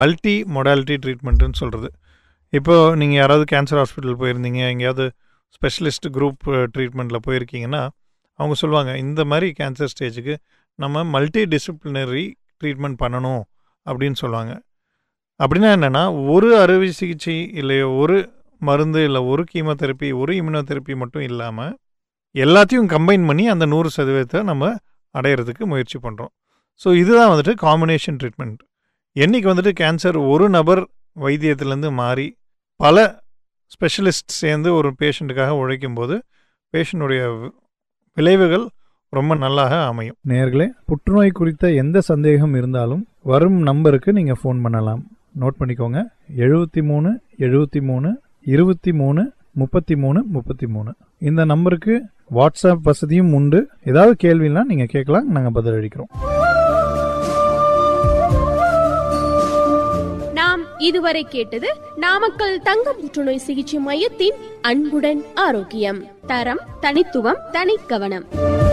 multi modality ட்ரீட்மெண்ட்டுன்னு சொல்கிறது இப்போது நீங்கள் யாராவது கேன்சர் ஹாஸ்பிட்டல் போயிருந்தீங்க எங்கேயாவது ஸ்பெஷலிஸ்ட் குரூப் ட்ரீட்மெண்ட்டில் போயிருக்கீங்கன்னா அவங்க சொல்லுவாங்க இந்த மாதிரி கேன்சர் ஸ்டேஜுக்கு நம்ம மல்டி டிசிப்ளினரி ட்ரீட்மெண்ட் பண்ணணும் அப்படின்னு சொல்லுவாங்க அப்படின்னா என்னென்னா ஒரு அறுவை சிகிச்சை இல்லை ஒரு மருந்து இல்லை ஒரு கீமோதெரப்பி ஒரு இம்யூனோதெரப்பி மட்டும் இல்லாமல் எல்லாத்தையும் கம்பைன் பண்ணி அந்த நூறு சதவீதத்தை நம்ம அடையிறதுக்கு முயற்சி பண்ணுறோம் ஸோ இதுதான் வந்துட்டு காம்பினேஷன் ட்ரீட்மெண்ட் என்னைக்கு வந்துட்டு கேன்சர் ஒரு நபர் வைத்தியத்திலேருந்து மாறி பல ஸ்பெஷலிஸ்ட் சேர்ந்து ஒரு பேஷண்ட்டுக்காக உழைக்கும் போது பேஷண்ட்டுடைய விளைவுகள் ரொம்ப நல்லாக அமையும் நேர்களே புற்றுநோய் குறித்த எந்த சந்தேகம் இருந்தாலும் வரும் நம்பருக்கு நீங்கள் ஃபோன் பண்ணலாம் நோட் பண்ணிக்கோங்க எழுபத்தி மூணு எழுபத்தி மூணு இருபத்தி மூணு முப்பத்தி மூணு முப்பத்தி மூணு இந்த நம்பருக்கு வாட்ஸ்அப் வசதியும் உண்டு ஏதாவது கேள்வினா நீங்கள் கேட்கலாம் நாங்கள் பதிலளிக்கிறோம் நாம் இதுவரை கேட்டது நாமக்கல் தங்க புற்றுநோய் சிகிச்சை மையத்தின் அன்புடன் ஆரோக்கியம் தரம் தனித்துவம் தனிக்கவனம்